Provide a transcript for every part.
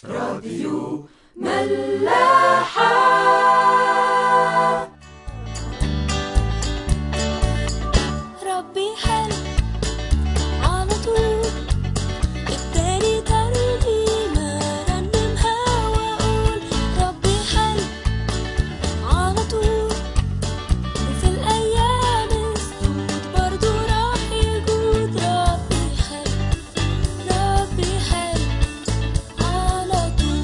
راديو ملاحة ربي حلو على طول اداني ترنيمة رنمها واقول ربي حلو على طول وفي الايام السود برضو راح يجود ربي حلو ربي حلو على طول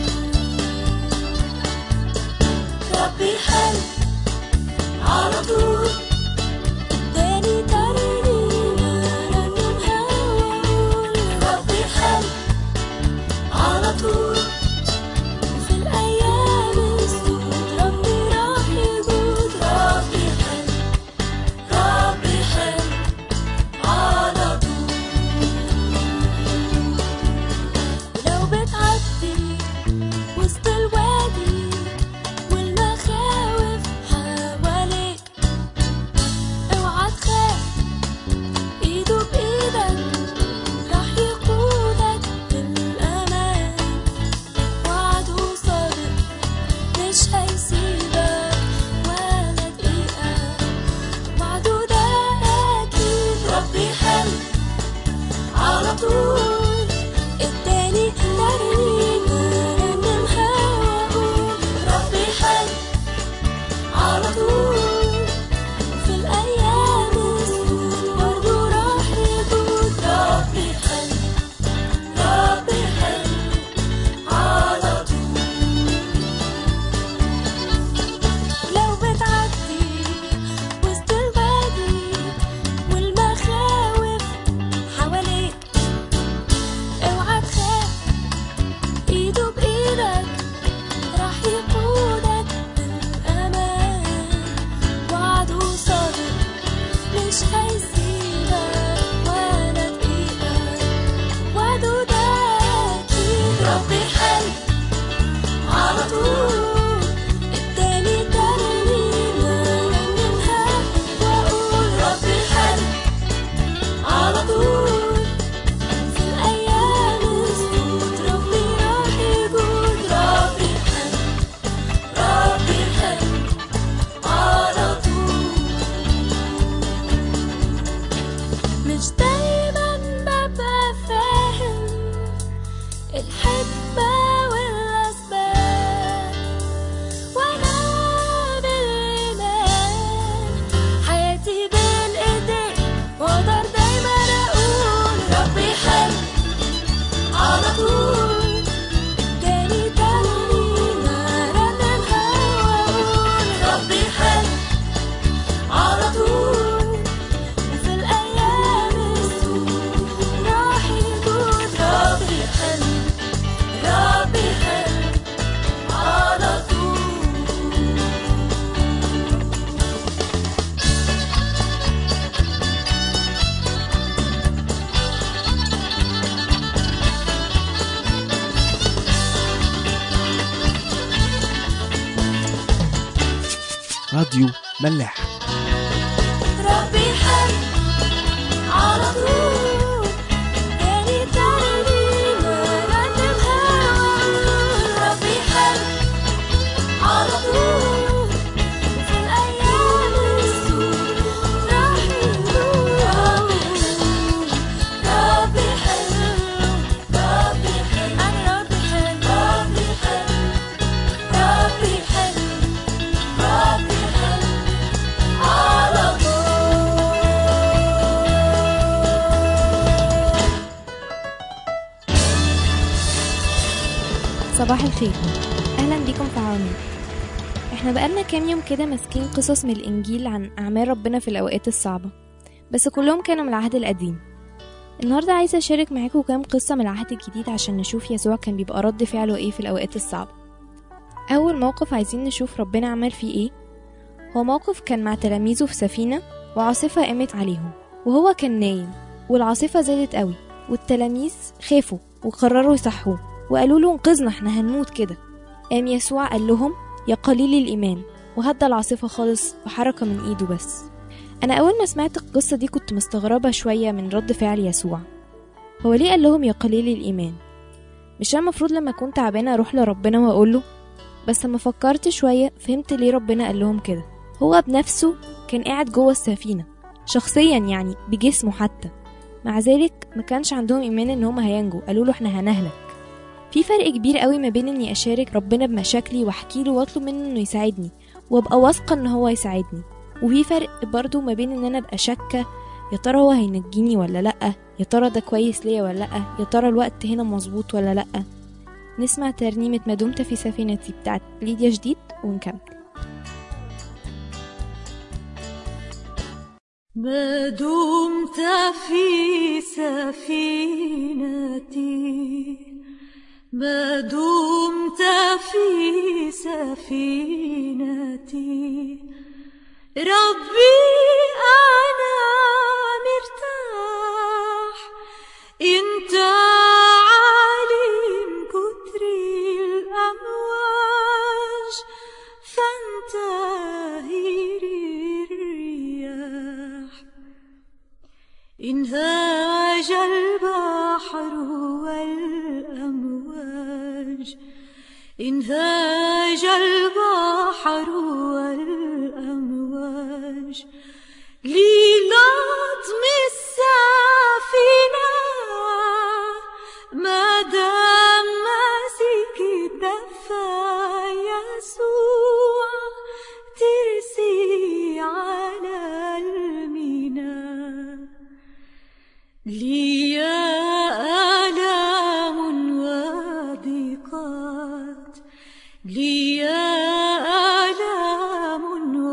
ربي حلو على طول اداني ترنيمة رنمها واقول ربي حلو على طول في الأيام السود ربي راح يجود ربي حلو ربي حلو على طول ولو بتعدي وسط الوادي والمخاوف حواليك اوعى تخاف ايده بايدك راح يقودك للامان وعده صادق مش هيسيبك ولا دقيقة وعده ده اكيد ربي حلو على طول اداني ترنيمة رنمها واقول ربي حلو على طول في الأيام السود برضو راح يجود ربي حلو ربي حلو على طول لو بتعدي وسط الوادي والمخاوف حواليك اوعى تخاف ايده بايدك راح يقودك للأمان وعده صادق مش هيسيبك ولا دقيقة وعده ده أكيد ربي حلو على طول اداني ترنيمة رنمها واقول ربي حلو على طول في الأيام السود ربي راح يجود ربي حلو ربي حلو على طول مش دايما ببقى فاهم الحكمة والأسباب وأنا بالإيمان حياتي بين إيديك وأقدر دايما أقول ربي حلو على طول اداني ترنيمة رنمها وأقول ربي حلو على طول وفي الأيام السود راح يجود ربي حلو ربي حلو على طول راديو ملاح ربي حلو على طول اداني ترنيمة رنمها واقول ربي حلو على طول وفي الأيام السود راح يدور ربي حلو ربي حلو أنا ربي حلو ربي حلو ربي حلو ربي حلو على طول صباح الخير اهلا بيكم في عواميد احنا بقالنا كام يوم كده ماسكين قصص من الانجيل عن اعمال ربنا في الاوقات الصعبه بس كلهم كانوا من العهد القديم النهارده عايزه اشارك معاكم كام قصه من العهد الجديد عشان نشوف يسوع كان بيبقى رد فعله ايه في الاوقات الصعبه اول موقف عايزين نشوف ربنا عمل فيه ايه هو موقف كان مع تلاميذه في سفينه وعاصفه قامت عليهم وهو كان نايم والعاصفه زادت قوي والتلاميذ خافوا وقرروا يصحوه وقالوا له انقذنا احنا هنموت كده قام يسوع قال لهم يا قليل الإيمان وهدى العاصفة خالص بحركة من إيده بس أنا أول ما سمعت القصة دي كنت مستغربة شوية من رد فعل يسوع هو ليه قال لهم يا قليل الإيمان مش أنا المفروض لما أكون تعبانة أروح لربنا وأقوله بس لما فكرت شوية فهمت ليه ربنا قال لهم كده هو بنفسه كان قاعد جوه السفينة شخصيا يعني بجسمه حتى مع ذلك ما كانش عندهم إيمان إن هم هينجوا قالوا له إحنا هنهلك في فرق كبير قوي ما بين إني أشارك ربنا بمشاكلي وأحكي له وأطلب منه إنه يساعدني وأبقى واثقة إن هو يساعدني وفي فرق برضو ما بين إن أنا أبقى شاكة يا ترى هو هينجيني ولا لأ يا ترى ده كويس ليا ولا لأ يا ترى الوقت هنا مظبوط ولا لأ نسمع ترنيمة ما دمت في سفينتي بتاعت ليديا جديد ونكمل ما دمت في سفينتي ما دمت في سفينتي ربي أنا مرتاح انت عالم كتر الأمواج فانتهر الرياح انهاج البحر والأمواج انهاج البحر والأمواج للطم السفينة ما دام ماسك الدفا يسوع ترسي على الميناء لي آلام وضيقات لي آلام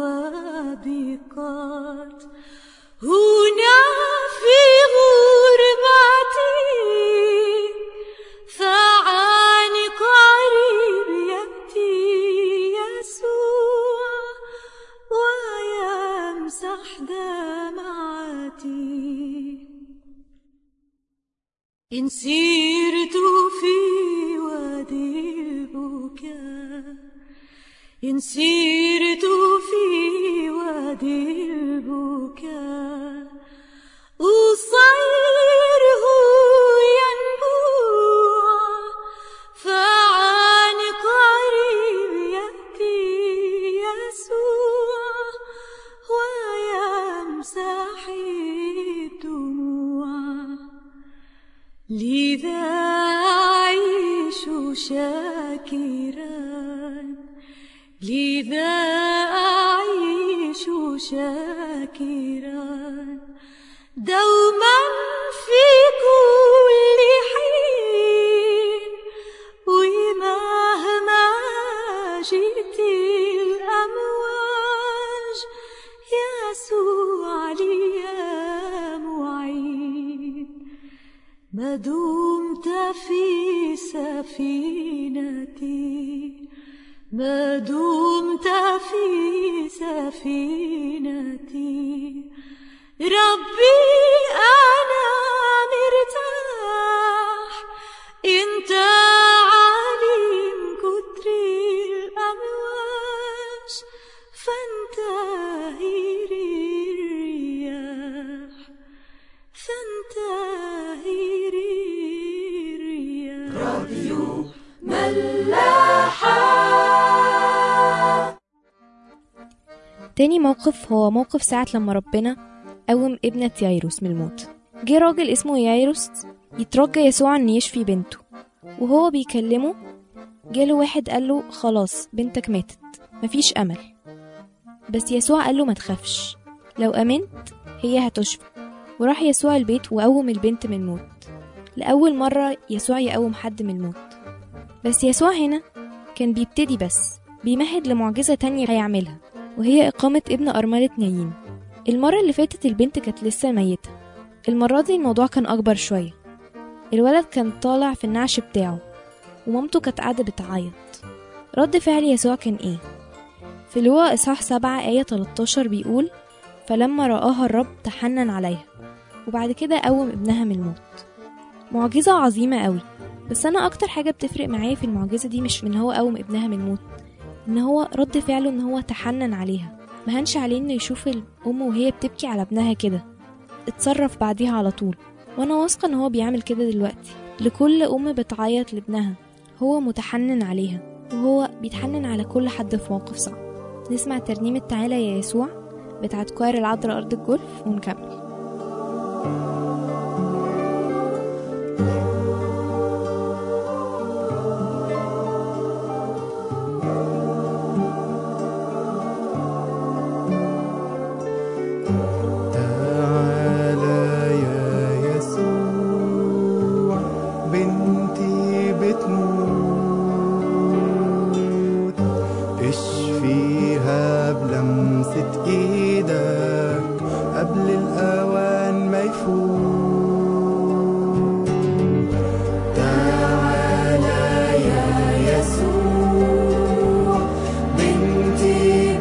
وضيقات هنا في غربتي فعن قريب يأتي يسوع ويمسح دمعتي إن سرت في وادي البكاء إن سرت في وادي البكاء أصيره ينبوع فعن قريب يأتي يسوع ويمسح الدموع لذا أعيش شاكرا لذا أعيش شاكرا دوما في كل حين ومهما جئت الأمواج يسوع لي معين ما دمت في سفينتي ما دمت في سفينتي ربي أنا مرتاح انت عالم كتر الأمواج فانتهر الرياح فانتهر الرياح تاني موقف هو موقف ساعة لما ربنا قوم ابنة يايروس من الموت جه راجل اسمه يايروس يترجى يسوع ان يشفي بنته وهو بيكلمه جاله واحد قاله خلاص بنتك ماتت مفيش امل بس يسوع قاله ما تخافش لو امنت هي هتشفى وراح يسوع البيت وقوم البنت من الموت لأول مرة يسوع يقوم حد من الموت بس يسوع هنا كان بيبتدي بس بيمهد لمعجزة تانية هيعملها وهي إقامة ابن أرملة نايين المرة اللي فاتت البنت كانت لسه ميتة المرة دي الموضوع كان أكبر شوية الولد كان طالع في النعش بتاعه ومامته كانت قاعدة بتعيط رد فعل يسوع كان إيه؟ في لوقا إصحاح سبعة آية 13 بيقول فلما رآها الرب تحنن عليها وبعد كده قوم ابنها من الموت معجزة عظيمة قوي بس أنا أكتر حاجة بتفرق معايا في المعجزة دي مش إن هو قوم ابنها من الموت إن هو رد فعله إن هو تحنن عليها مهنش عليه إنه يشوف الأم وهي بتبكي على ابنها كده اتصرف بعديها على طول وأنا واثقة إن هو بيعمل كده دلوقتي لكل أم بتعيط لابنها هو متحنن عليها وهو بيتحنن على كل حد في موقف صعب نسمع ترنيمة تعالى يا يسوع بتاعت كوير العذراء أرض الجولف ونكمل تعالى يا يسوع بنتي بتموت اشفيها بلمسة ايدك قبل الاوان ما يفوت تعالى يا يسوع بنتي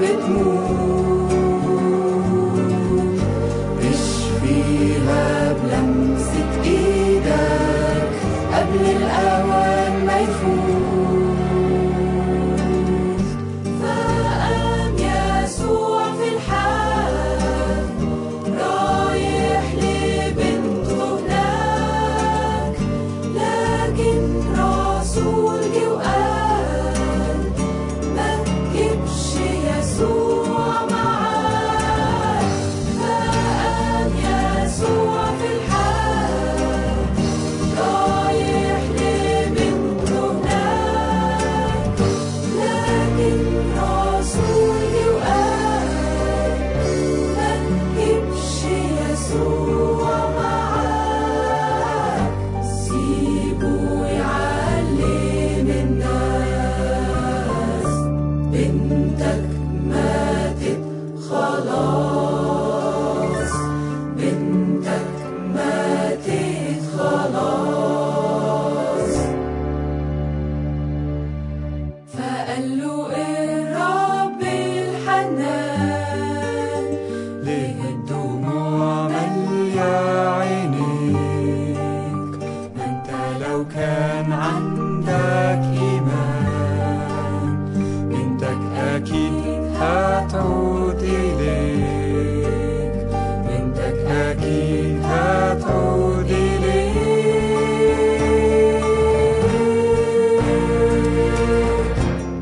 بتموت اشفيها بلمسة ايدك قبل الاوان ما يفوت فقام يسوع في الحال رايح لبنته هناك لكن رسول جه وقال ما تجيبش يسوع معاك فقام يسوع في الحال رايح لبنته هناك لكن رسول جه وقال ما تجيبش يسوع معاك سيبه يعلم الناس بنتك ماتت خلاص بنتك ماتت خلاص فقال له الرب الحنان ليه الدموع مالية عينيك ما انت لو كان عندك ايمان بنتك اكيد هتعود اليك بنتك اكيد هتعود اليك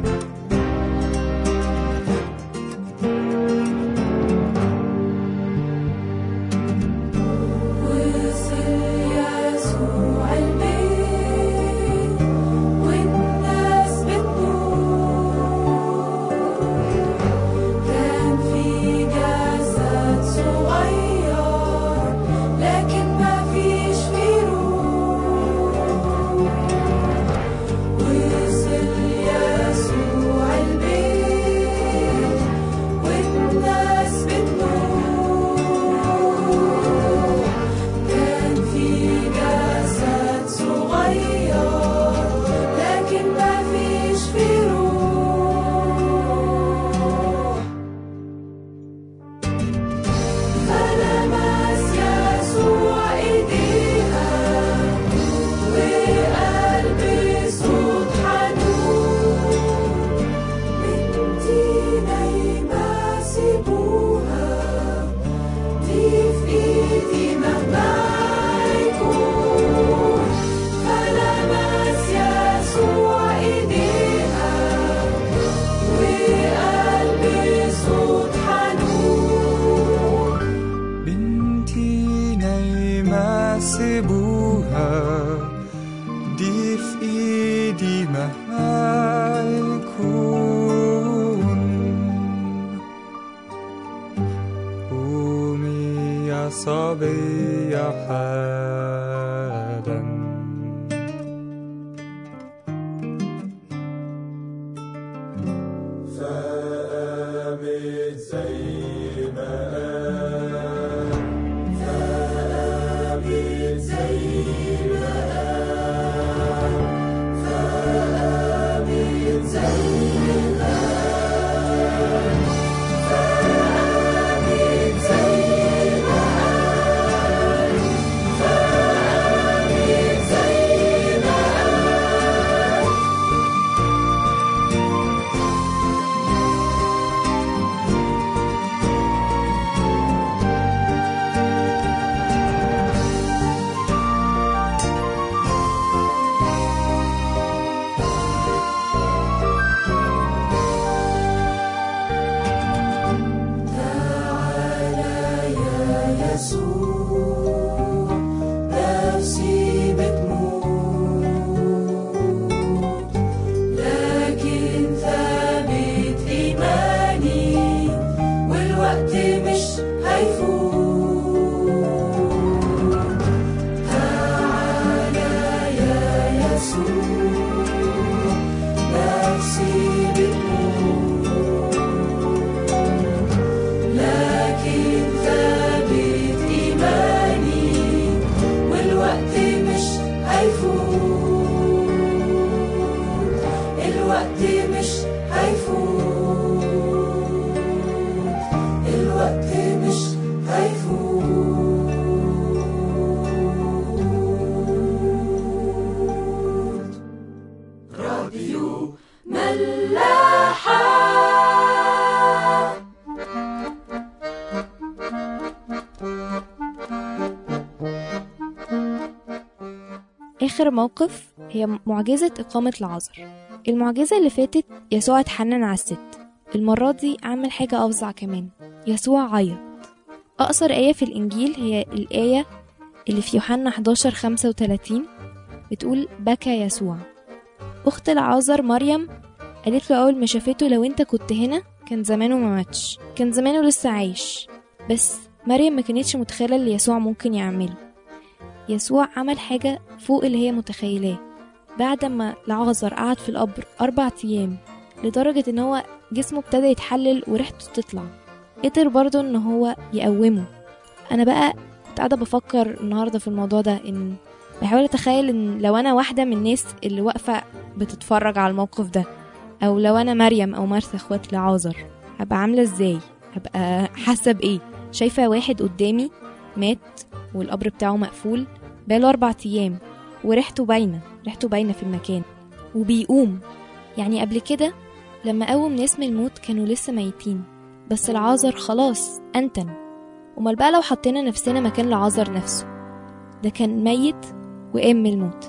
وصل يسوع البيت والناس بتنور كان في جسد صغير لكن ما فيش فيه روح وصل يسوع البيت والناس بتنور كان في جسد صغير لكن ما فيش فيه روح فلمس يسوع ايديها وقال بصوت حنون بنتي نايمة سيبوها دي في ايدي مهما يكون فلمس يسوع ايديها وقال بصوت حنون بنتي نايمة سيبوها دي في ايدي مهما يكون قومي يا صبية حالا فقامت زي ما قام فقامت زي ما قام فقامت زي ما قام فقامت زي ما قام نفسي بتموت لكن ثابت إيماني والوقت مش هيفوت الوقت مش هيفوت الوقت مش هيفوت راديو ملاحة آخر موقف هي معجزة إقامة العذر المعجزة اللي فاتت يسوع اتحنن على الست المرة دي عمل حاجة أفظع كمان يسوع عيط أقصر آية في الإنجيل هي الآية اللي في يوحنا 11 35 بتقول بكى يسوع أخت العازر مريم قالت له أول ما شافته لو أنت كنت هنا كان زمانه ما ماتش كان زمانه لسه عايش بس مريم ما كانتش متخيلة اللي يسوع ممكن يعمله يسوع عمل حاجة فوق اللي هي متخيلاه بعد ما العازر قعد في القبر أربع أيام لدرجة إن هو جسمه ابتدى يتحلل وريحته تطلع قدر برضه إن هو يقومه أنا بقى كنت قاعدة بفكر النهاردة في الموضوع ده إن بحاول أتخيل إن لو أنا واحدة من الناس اللي واقفة بتتفرج على الموقف ده أو لو أنا مريم أو مرثا إخوات لعازر هبقى عاملة إزاي هبقى حاسة بإيه شايفة واحد قدامي مات والقبر بتاعه مقفول بقاله أربع أيام وريحته باينة ريحته باينة في المكان وبيقوم يعني قبل كده لما قوم ناس من الموت كانوا لسه ميتين بس العازر خلاص أنتن أمال بقى لو حطينا نفسنا مكان العازر نفسه ده كان ميت وقام من الموت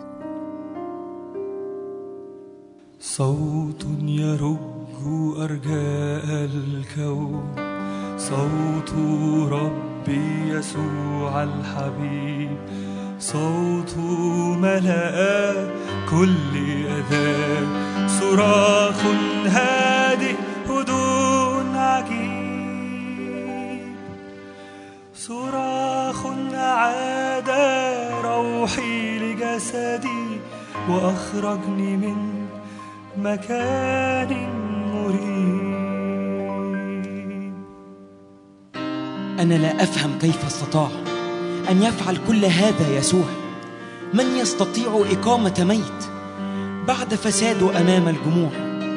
صوت يرج أرجاء الكون صوت ربي يسوع الحبيب صوت ملأ كل أذان صراخ هادئ هدوء عجيب صراخ أعاد روحي لجسدي وأخرجني من مكان مريب أنا لا أفهم كيف استطاع أن يفعل كل هذا يسوع من يستطيع إقامة ميت بعد فساده أمام الجموع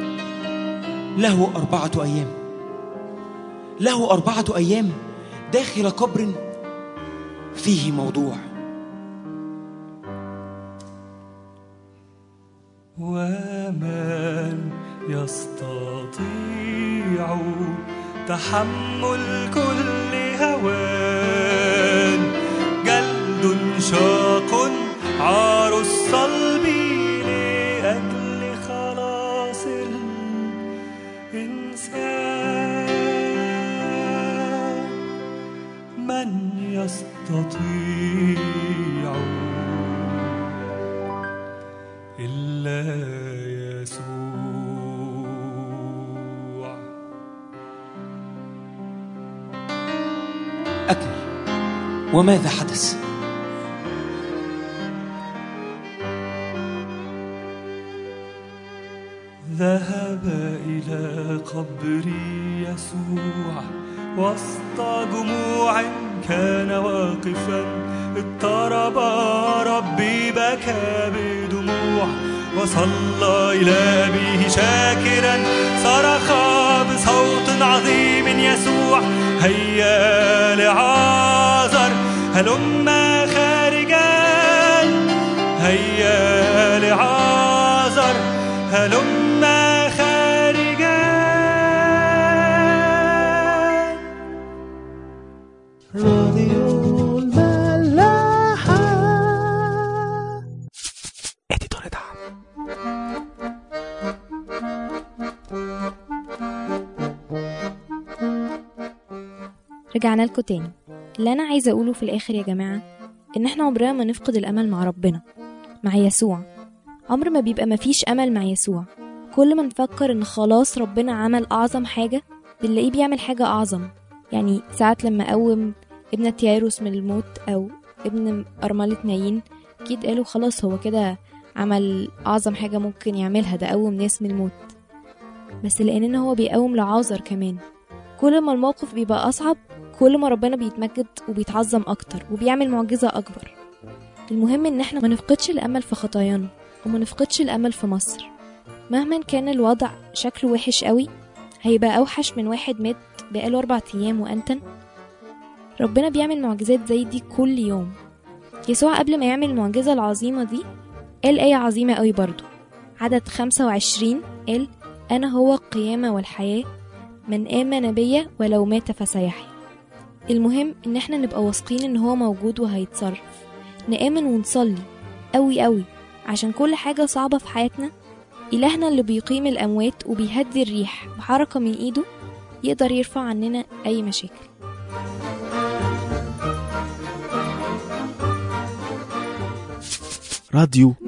له أربعة أيام له أربعة أيام داخل قبر فيه موضوع ومن يستطيع تحمل كل هوان جلد شاق عار الصلب لأجل خلاص الإنسان من يستطيع إلا يسوع أكمل وماذا حدث؟ ذهب إلى قبر يسوع وسط جموع كان واقفا اضطرب ربي بكى بدموع وصلى إلى أبيه شاكرا صرخ بصوت عظيم يسوع هيا لعازر هلم خارجا هيا لعازر هلم خارجا راديو الملاحة اديتور دعم رجعنا لكم تاني اللي أنا عايزة أقوله في الآخر يا جماعة إن إحنا عمرنا ما نفقد الأمل مع ربنا مع يسوع عمر ما بيبقى مفيش أمل مع يسوع كل ما نفكر إن خلاص ربنا عمل أعظم حاجة بنلاقيه بيعمل حاجة أعظم يعني ساعات لما قوم ابن تياروس من الموت أو ابن أرملة نايين أكيد قالوا خلاص هو كده عمل أعظم حاجة ممكن يعملها ده قوم ناس من الموت بس لأن هو بيقوم لعازر كمان كل ما الموقف بيبقى أصعب كل ما ربنا بيتمجد وبيتعظم أكتر وبيعمل معجزة أكبر المهم إن احنا ما نفقدش الأمل في خطايانا وما نفقدش الأمل في مصر مهما كان الوضع شكله وحش قوي هيبقى أوحش من واحد مات بقاله أربع أيام وأنتن ربنا بيعمل معجزات زي دي كل يوم يسوع قبل ما يعمل المعجزة العظيمة دي قال آية عظيمة قوي برضو عدد 25 قال أنا هو القيامة والحياة من آمن بيا ولو مات فسيحيا المهم إن احنا نبقى واثقين إن هو موجود وهيتصرف نآمن ونصلي قوي قوي عشان كل حاجة صعبة في حياتنا إلهنا اللي بيقيم الأموات وبيهدي الريح بحركة من إيده يقدر يرفع عننا أي مشاكل راديو